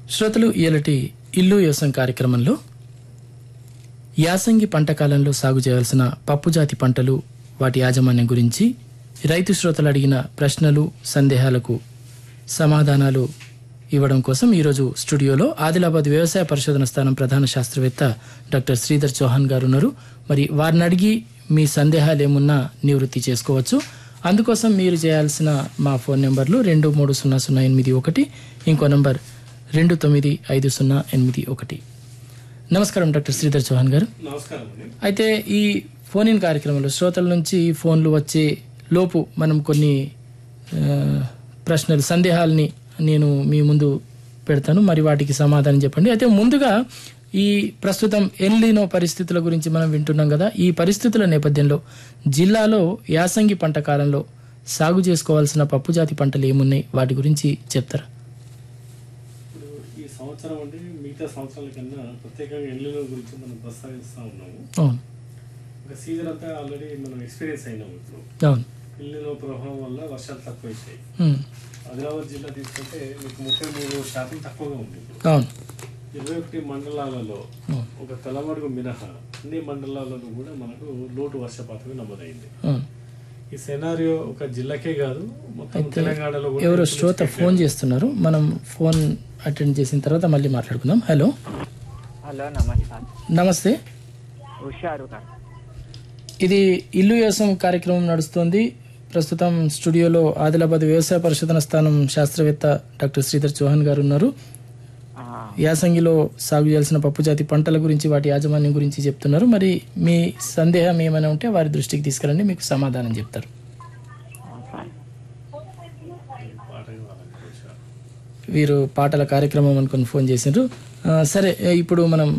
శ్రోతలు ఇయలటి ఇల్లు వ్యవసాయం కార్యక్రమంలో యాసంగి పంట కాలంలో సాగు చేయాల్సిన పప్పుజాతి పంటలు వాటి యాజమాన్యం గురించి రైతు శ్రోతలు అడిగిన ప్రశ్నలు సందేహాలకు సమాధానాలు ఇవ్వడం కోసం ఈరోజు స్టూడియోలో ఆదిలాబాద్ వ్యవసాయ పరిశోధన స్థానం ప్రధాన శాస్త్రవేత్త డాక్టర్ శ్రీధర్ చౌహాన్ గారు ఉన్నారు మరి వారిని అడిగి మీ సందేహాలు ఏమున్నా నివృత్తి చేసుకోవచ్చు అందుకోసం మీరు చేయాల్సిన మా ఫోన్ నెంబర్లు రెండు మూడు సున్నా సున్నా ఎనిమిది ఒకటి ఇంకో నంబర్ రెండు తొమ్మిది ఐదు సున్నా ఎనిమిది ఒకటి నమస్కారం డాక్టర్ శ్రీధర్ చౌహాన్ గారు నమస్కారం అండి అయితే ఈ ఫోన్ ఇన్ కార్యక్రమంలో శ్రోతల నుంచి ఫోన్లు వచ్చే లోపు మనం కొన్ని ఆ, ప్రశ్నలు సందేహాలని నేను మీ ముందు పెడతాను మరి వాటికి సమాధానం చెప్పండి అయితే ముందుగా ఈ ప్రస్తుతం ఎన్లీనో పరిస్థితుల గురించి మనం వింటున్నాం కదా ఈ పరిస్థితుల నేపథ్యంలో జిల్లాలో యాసంగి పంట కాలంలో సాగు చేసుకోవాల్సిన పప్పుజాతి పంటలు ఏమున్నాయి వాటి గురించి చెప్తారా ఇప్పుడు ఈ సంవత్సరం అంటే మిగతా సంవత్సరాల కన్నా ప్రత్యేకంగా ఎండ్ల గురించి మనం ప్రస్తావిస్తూ ఉన్నాము అవును ఇంకా సీజన్ అంతా ఆల్రెడీ మనం ఎక్స్పీరియన్స్ అయినాము ఇప్పుడు అవును ఎల్లిలో ప్రభావం వల్ల వర్షాలు తక్కువ అవుతాయి ఉమ్, ఆదిలాబాద్ జిల్లా తీసుకుంటే మీకు ముప్పై మూడు శాతం తక్కువగా ఉంది ఇప్పుడు అవును ఇరవై ఒకటి మండలాలలో అవును ఒక తలమడుగు మినహా అన్ని మండలాలలో కూడా మనకు లోటు వర్షపాతమే నమోదైంది అవును ఈ సెనారియో ఒక జిల్లాకే కాదు మొత్తం తెలంగాణలో కూడా ఎవరో శ్రోత ఫోన్ చేస్తున్నారు మనం ఫోన్ అటెండ్ చేసిన తర్వాత మళ్ళీ మాట్లాడుకుందాం హలో హలో నమస్కారం నమస్తే హుషారు గారు ఇది ఇల్లు వ్యవసాయం కార్యక్రమం నడుస్తుంది ప్రస్తుతం స్టూడియోలో ఆదిలాబాద్ వ్యవసాయ పరిశోధన స్థానం శాస్త్రవేత్త డాక్టర్ శ్రీధర్ చౌహాన్ గారు ఉన్నారు ఆ, యాసంగిలో సాగు చేయాల్సిన పప్పుజాతి పంటల గురించి వాటి యాజమాన్యం గురించి చెప్తున్నారు మరి మీ సందేహం ఏమైనా ఉంటే వారి దృష్టికి తీసుకురండి మీకు సమాధానం చెప్తారు సరే. పాట కావాలనుకోవచ్చు వీరు పాటల కార్యక్రమం అనుకుని ఫోన్ చేసిండ్రు ఆ, సరే ఇప్పుడు మనం